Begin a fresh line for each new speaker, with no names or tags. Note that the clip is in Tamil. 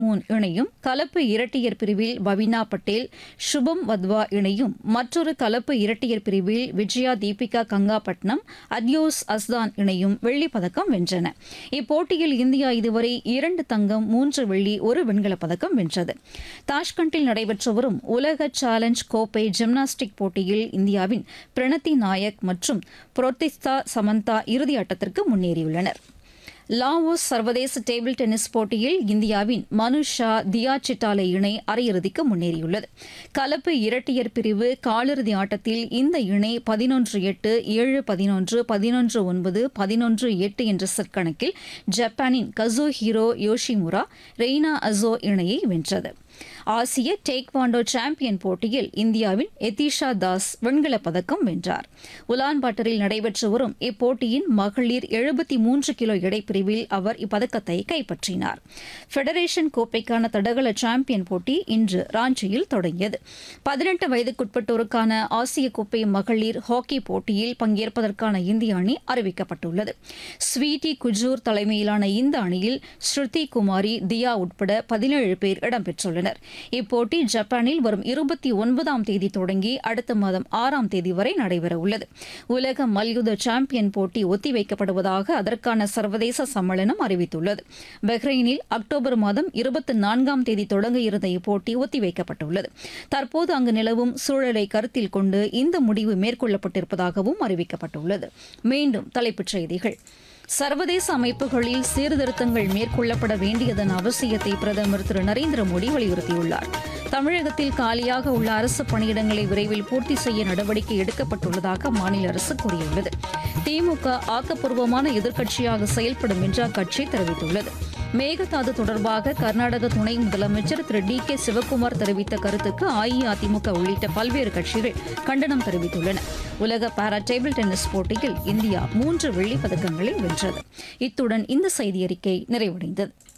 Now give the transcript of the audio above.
மூன் இணையும் கலப்பு இரட்டையர் பிரிவில் பவினா பட்டேல் சுபம் வத்வா இணையும் மற்றொரு கலப்பு இரட்டையர் பிரிவில் விஜயா தீபிகா கங்காபட்னம் அத்யோஸ் அஸ்தான் இணையும் வெள்ளிப் பதக்கம் வென்றன இப்போட்டியில் இந்தியா இதுவரை இரண்டு தங்கம் மூன்று வெள்ளி ஒரு வெண்கலப் பதக்கம் வென்றது தாஷ்கண்டில் நடைபெற்று வரும் உலக சேலஞ்ச் கோப்பை ஜிம்னாஸ்டிக் போட்டியில் இந்தியாவின் பிரணத்தி நாயக் மற்றும் புரோத்திஸ்தா சமந்தா இறுதி ஆட்டத்திற்கு முன்னேறியுள்ளனர் லாவோஸ் சர்வதேச டேபிள் டென்னிஸ் போட்டியில் இந்தியாவின் மனுஷா தியா சிட்டாலே இணை அரையிறுதிக்கு முன்னேறியுள்ளது கலப்பு இரட்டையர் பிரிவு காலிறுதி ஆட்டத்தில் இந்த இணை பதினொன்று எட்டு ஏழு பதினொன்று பதினொன்று ஒன்பது பதினொன்று எட்டு என்ற செட் கணக்கில் ஜப்பானின் Kazuhiro Yoshimura Reina Aso இணையை வென்றது ஆசிய டேக்வாண்டோ சாம்பியன் போட்டியில் இந்தியாவின் எதிஷா தாஸ் வெண்கலப் பதக்கம் வென்றார் உலான்பாட்டரில் நடைபெற்று வரும் இப்போட்டியின் மகளிர் எழுபத்தி மூன்று கிலோ எடைப்பிரிவில் அவர் இப்பதக்கத்தை கைப்பற்றினார் ஃபெடரேஷன் கோப்பைக்கான தடகள சாம்பியன் போட்டி இன்று ராஞ்சியில் தொடங்கியது பதினெட்டு வயதுக்குட்பட்டோருக்கான ஆசிய கோப்பை மகளிர் ஹாக்கி போட்டியில் பங்கேற்பதற்கான இந்திய அணி அறிவிக்கப்பட்டுள்ளது ஸ்வீட்டி குஜூர் தலைமையிலான இந்த அணியில் ஸ்ருதி குமாரி தியா உட்பட பதினேழு பேர் இடம்பெற்றுள்ளனர் இப்போட்டி ஜப்பானில் வரும் இருபத்தி ஒன்பதாம் தேதி தொடங்கி அடுத்த மாதம் ஆறாம் தேதி வரை நடைபெறவுள்ளது உலக மல்யுத்த சாம்பியன் போட்டி ஒத்திவைக்கப்படுவதாக அதற்கான சர்வதேச சம்மேளனம் அறிவித்துள்ளது பஹ்ரைனில் அக்டோபர் மாதம் இருபத்தி நான்காம் தேதி தொடங்க இருந்த இப்போட்டி ஒத்திவைக்கப்பட்டுள்ளது தற்போது அங்கு நிலவும் சூழலை கருத்தில் கொண்டு இந்த முடிவு மேற்கொள்ளப்பட்டிருப்பதாகவும் அறிவிக்கப்பட்டுள்ளது மீண்டும் தலைப்புச் செய்திகள் சர்வதேச அமைப்புகளில் சீர்திருத்தங்கள் மேற்கொள்ளப்பட வேண்டியதன் அவசியத்தை பிரதமர் திரு நரேந்திர மோடி வலியுறுத்தியுள்ளார் தமிழகத்தில் காலியாக உள்ள அரசு பணியிடங்களை விரைவில் பூர்த்தி செய்ய நடவடிக்கை எடுக்கப்பட்டுள்ளதாக மாநில அரசு கூறியுள்ளது திமுக ஆக்கப்பூர்வமான எதிர்க்கட்சியாக செயல்படும் என்று அக்கட்சி தெரிவித்துள்ளது மேகதாது தொடர்பாக கர்நாடக துணை முதலமைச்சர் திரு டி கே சிவக்குமார் தெரிவித்த கருத்துக்கு அஇஅதிமுக உள்ளிட்ட பல்வேறு கட்சிகள் கண்டனம் தெரிவித்துள்ளன உலக பாரா டேபிள் டென்னிஸ் போட்டியில் இந்தியா மூன்று வெள்ளிப் பதக்கங்களை வென்றது இத்துடன் இந்த செய்தியறிக்கை நிறைவடைந்தது